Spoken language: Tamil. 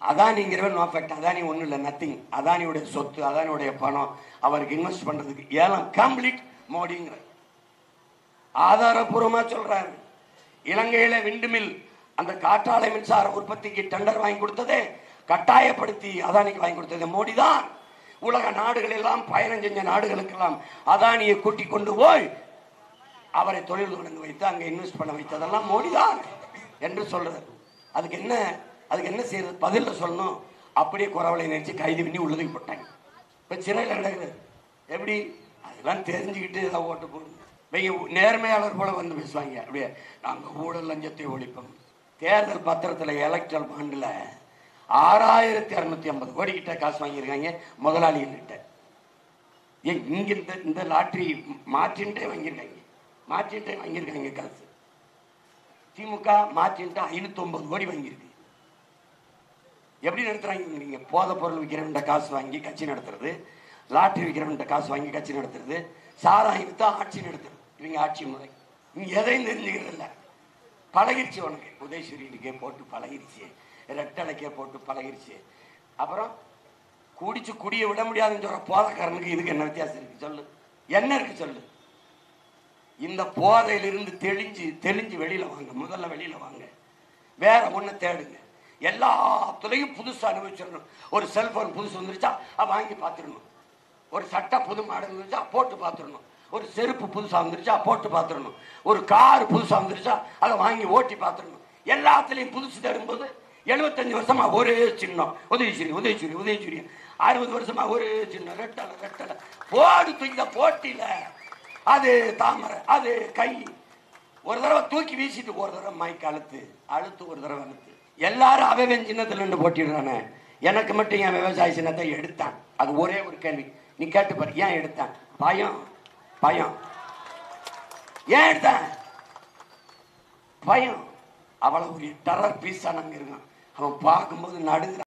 அதானிங்கிறவன் நோ ஃபேக்ட் அதானி ஒன்றும் இல்லை நத்திங் அதானியுடைய சொத்து அதானியுடைய பணம் அவருக்கு இன்வெஸ்ட் பண்றதுக்கு ஏலம் கம்ப்ளீட் மோடிங்கிற ஆதாரபூர்வமா சொல்றாரு இலங்கையில விண்டுமில் அந்த காற்றாலை மின்சார உற்பத்திக்கு டெண்டர் வாங்கி கொடுத்ததே கட்டாயப்படுத்தி அதானிக்கு வாங்கி கொடுத்தது மோடி தான் உலக நாடுகள் எல்லாம் பயணம் செஞ்ச நாடுகளுக்கெல்லாம் அதானியை கூட்டி கொண்டு போய் அவரை தொழில் தொடங்க வைத்து அங்க இன்வெஸ்ட் பண்ண வைத்ததெல்லாம் மோடி தான் என்று சொல்றாரு அதுக்கு என்ன அதுக்கு என்ன செய்யறது பதில்ல சொல்லணும் அப்படியே குறவலை நினைச்சு கைது பண்ணி உள்ளதுக்கு போட்டாங்க இப்ப சிறையில் கிடக்குறது எப்படி அதெல்லாம் தெரிஞ்சுக்கிட்டு ஏதாவது ஓட்டு போடுங்க இவங்க நேர்மையாளர் போல வந்து பேசுவாங்க அப்படியே நாங்க ஊழல் லஞ்சத்தை ஒழிப்போம் தேர்தல் பத்திரத்துல எலக்ட்ரல் பாண்டில் ஆறாயிரத்தி அறுநூத்தி ஐம்பது கோடி கிட்ட காசு வாங்கியிருக்காங்க முதலாளிகள்கிட்ட ஏன் இங்க இந்த இந்த லாட்டரி மாற்றின்ட்டே வாங்கியிருக்காங்க மாற்றின்ட்டே வாங்கியிருக்காங்க காசு திமுக மாற்றின்ட்டு ஐநூத்தி ஒன்பது கோடி வாங்கியிருக்கு எப்படி நடத்துறாங்க நீங்க போதை பொருள் விற்கிறவன்ட்ட காசு வாங்கி கட்சி நடத்துறது லாட்டரி விற்கிறவன்ட்ட காசு வாங்கி கட்சி நடத்துறது சாராயம் வித்தா ஆட்சி நடத்துறது இவங்க ஆட்சி முறை நீங்க எதையும் தெரிஞ்சுக்கிறது இல்ல பழகிருச்சு உனக்கு உதயசூரியனுக்கே போட்டு பழகிருச்சு ரெட்டலைக்கே போட்டு பழகிருச்சு அப்புறம் குடிச்சு குடிய விட முடியாதுன்னு சொல்ற போதைக்காரனுக்கு இதுக்கு என்ன வித்தியாசம் இருக்கு சொல்லு என்ன இருக்கு சொல்லு இந்த போதையிலிருந்து தெளிஞ்சு தெளிஞ்சு வெளியில வாங்க முதல்ல வெளியில வாங்க வேற ஒண்ணு தேடுங்க எல்லாத்துலயும் புதுசா அனுபவிச்சிடணும் ஒரு செல்போன் புதுசு வந்துருச்சா அதை வாங்கி பார்த்துடணும் ஒரு சட்டை புது மாடல் வந்துருச்சா போட்டு பார்த்துடணும் ஒரு செருப்பு புதுசா வந்துருச்சா போட்டு பார்த்துடணும் ஒரு கார் புதுசா வந்துருச்சா அதை வாங்கி ஓட்டி பார்த்துடணும் எல்லாத்துலயும் புதுசு தேடும்போது எழுபத்தஞ்சு வருஷமா ஒரே சின்னம் உதயசூரி உதயசூரி உதயசூரி அறுபது வருஷமா ஒரே சின்னம் ரெட்டலை ரெட்டலை போடு தூக்கித போட்டியில அது தாமரை அது கை ஒரு தடவை தூக்கி வீசிட்டு ஒரு தடவை மைக் அழுத்து அழுத்து ஒரு தடவை அழுத்து எல்லாரும் அவன் சின்னத்துல நின்று போட்டிடுறானே எனக்கு மட்டும் என் விவசாய சின்னத்தை எடுத்தான் அது ஒரே ஒரு கேள்வி நீ கேட்டு பாரு ஏன் எடுத்தான் பயம் பயம் ஏன் எடுத்தான் பயம் அவ்வளவு ஒரு டெரர் பீஸா நாங்க இருக்கான் அவன் பார்க்கும்போது நடுங்குறான்